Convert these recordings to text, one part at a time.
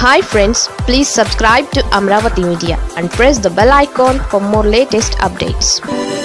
hi friends please subscribe to Amaravati media and press the bell icon for more latest updates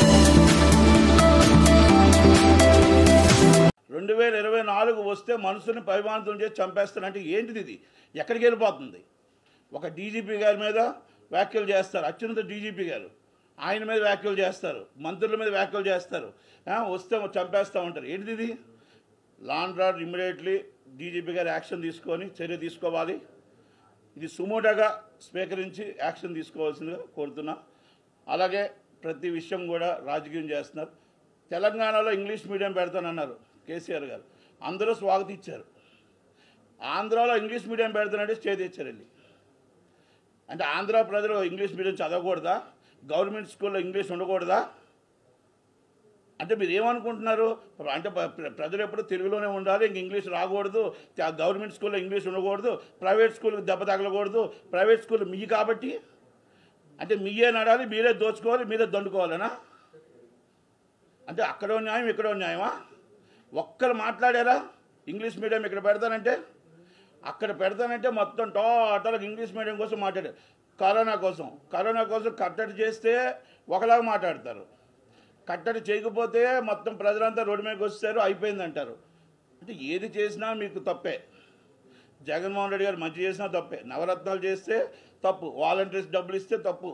రెండు వేల ఇరవై నాలుగు వస్తే మనసుని పైమాంతం చేసి చంపేస్తానంటే ఏంటిది ఇది ఎక్కడికి వెళ్ళిపోతుంది ఒక డీజీపీ గారి మీద వ్యాఖ్యలు చేస్తారు అత్యున్నత డీజీపీ గారు ఆయన మీద వ్యాఖ్యలు చేస్తారు మంత్రుల మీద వ్యాఖ్యలు చేస్తారు ఆ, వస్తే చంపేస్తూ ఉంటారు ఏంటిది ఇది లాండ్ ఆర్డర్ ఇమ్మీడియట్లీ డీజీపీ గారు యాక్షన్ తీసుకొని చర్య తీసుకోవాలి ఇది సుమోటోగా స్వీకరించి యాక్షన్ తీసుకోవాల్సిందిగా కోరుతున్నా అలాగే ప్రతి విషయం కూడా రాజకీయం చేస్తున్నారు తెలంగాణలో ఇంగ్లీష్ మీడియం పెడతానన్నారు కేసీఆర్ గారు అందరూ స్వాగతించారు ఆంధ్రాలో ఇంగ్లీష్ మీడియం పెడతానంటే స్టే తెచ్చారు వెళ్ళి అంటే ఆంధ్ర ప్రజలు ఇంగ్లీష్ మీడియం చదవకూడదా గవర్నమెంట్ స్కూల్లో ఇంగ్లీష్ ఉండకూడదా అంటే మీరు ఏమనుకుంటున్నారు అంటే ప్ర- ప్ర- ప్రజలు ఎప్పుడు తెలుగులోనే ఉండాలి ఇంక ఇంగ్లీష్ రాకూడదు త- గవర్నమెంట్ స్కూల్లో ఇంగ్లీష్ ఉండకూడదు ప్రైవేట్ స్కూల్కి దెబ్బ తగలకూడదు ప్రైవేట్ స్కూల్ మీ కాబట్టి అంటే మీయే నడాలి మీరే దోచుకోవాలి మీరే దండుకోవాలనా అంటే అక్కడో న్యాయం ఇక్కడో న్యాయమా ఒక్కరు మాట్లాడారా ఇంగ్లీష్ మీడియం ఇక్కడ పెడతానంటే అక్కడ పెడతానంటే మొత్తం టోటల్గా ఇంగ్లీష్ మీడియం కోసం మాట్లాడారు కరోనా కోసం కరోనా కోసం కట్టడి చేస్తే ఒకలాగా మాట్లాడతారు కట్టడి చేయకపోతే మొత్తం ప్రజలంతా రోడ్డు మీదకి వస్తారు అయిపోయింది అంటారు అంటే ఏది చేసినా మీకు తప్పే జగన్మోహన్ రెడ్డి గారు మంచి చేసినా తప్పే నవరత్నాలు చేస్తే తప్పు వాలంటీర్స్ డబ్బులు ఇస్తే తప్పు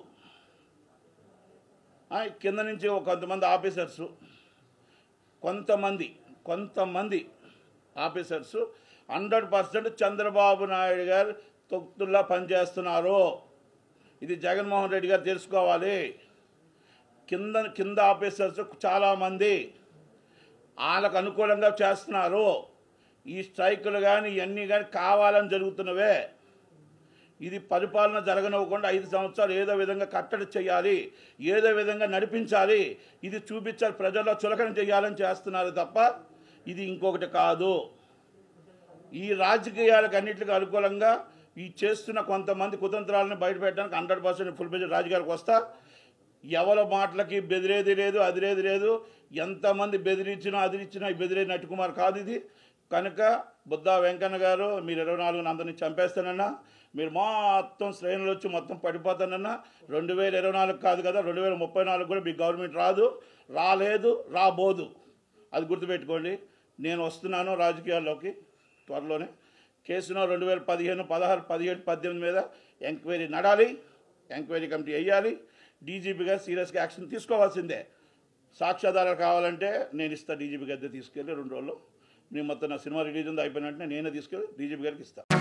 ఆ, కింద నుంచి ఒక కొంతమంది ఆఫీసర్స్ కొంతమంది కొంతమంది officers hundred percent Chandrababu Naidu గారు తొక్తుల్లా పనిచేస్తున్నారు ఇది జగన్మోహన్ రెడ్డి గారు తెలుసుకోవాలి కింద కింద ఆఫీసర్స్ చాలామంది వాళ్ళకు అనుకూలంగా చేస్తున్నారు ఈ స్ట్రైకులు కానీ ఇవన్నీ కానీ కావాలని జరుగుతున్నవే ఇది పరిపాలన జరగనివ్వకుండా ఐదు సంవత్సరాలు ఏదో విధంగా కట్టడి చేయాలి ఏదో విధంగా నడిపించాలి ఇది చూపించాలి ప్రజల్లో చులకన చేయాలని చేస్తున్నారు తప్ప ఇది ఇంకొకటి కాదు ఈ రాజకీయాలకు అన్నింటికి అనుకూలంగా ఈ చేస్తున్న కొంతమంది కుతంత్రాలను బయటపెట్టడానికి హండ్రెడ్ పర్సెంట్ ఫుల్ పేజ్ రాజకీయాలకు వస్తా ఎవరి మాటలకి బెదిరేది లేదు అదిరేది లేదు ఎంతమంది బెదిరించినా అదిరించినా ఈ బెదిరే నట్టుకుమార్ కాదు ఇది కనుక బుద్ధా వెంకన్న గారు మీరు ఇరవై నాలుగున అందరినీ చంపేస్తానన్నా మీరు మొత్తం శ్రేణులు వచ్చి మొత్తం పడిపోతానన్నా రెండు వేల ఇరవై నాలుగు కాదు కదా రెండు వేల ముప్పై నాలుగు కూడా మీ గవర్నమెంట్ రాదు రాలేదు రాబోదు అది గుర్తుపెట్టుకోండి నేను వస్తున్నాను రాజకీయాల్లోకి త్వరలోనే కేసును రెండు వేల పదిహేను పదహారు పదిహేడు పద్దెనిమిది మీద ఎంక్వైరీ నడాలి ఎంక్వైరీ కమిటీ వేయాలి డీజీపీ గారు సీరియస్గా యాక్షన్ తీసుకోవాల్సిందే సాక్ష్యాధారాలు కావాలంటే నేను ఇస్తాను డీజీపీ గారి దగ్గర తీసుకెళ్ళి రెండు రోజుల్లో నేను మొత్తం నా సినిమా రిలీజ్ ఉంది అయిపోయిన వెంటనే నేనే తీసుకెళ్ళి డీజీపీ గారికి ఇస్తాను